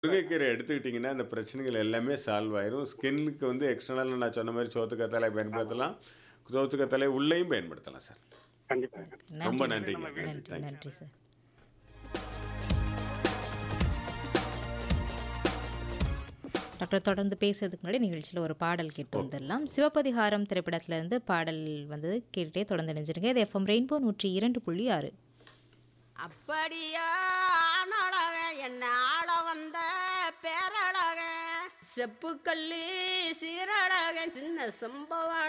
முருங்கைக்கீரை எடுத்துக்கிட்டிங்கன்னா அந்த பிரச்சனைகள் எல்லாமே சால்வ் ஆயிரும் ஸ்கின்னுக்கு வந்து எக்ஸ்டர்னலாக நான் சொன்ன மாதிரி சோத்து கத்தாழை பயன்படுத்தலாம் சோத்து கத்தாழை உள்ளேயும் பயன்படுத்தலாம் சார் கண்டிப்பாக ரொம்ப நன்றிங்க நன்றி நன்றி தேங்க்யூ நன்றி சார் டாக்டர் தொடர்ந்து பேசுறதுக்கு முன்னாடி நிகழ்ச்சியில் ஒரு பாடல் கேட்டு வந்துடலாம் சிவப்பதிகாரம் திரைப்படத்துல இருந்து பாடல் வந்து கேட்டுட்டே தொடர்ந்து நினைஞ்சிருங்க இது எஃப்எம் ரெயின்போ நூற்றி இரண்டு புள்ளி ஆறு அப்படியா ஆணழக என்ன ஆள வந்த பேரழக செப்புக்கல்லி சீரழக சின்ன சம்பவ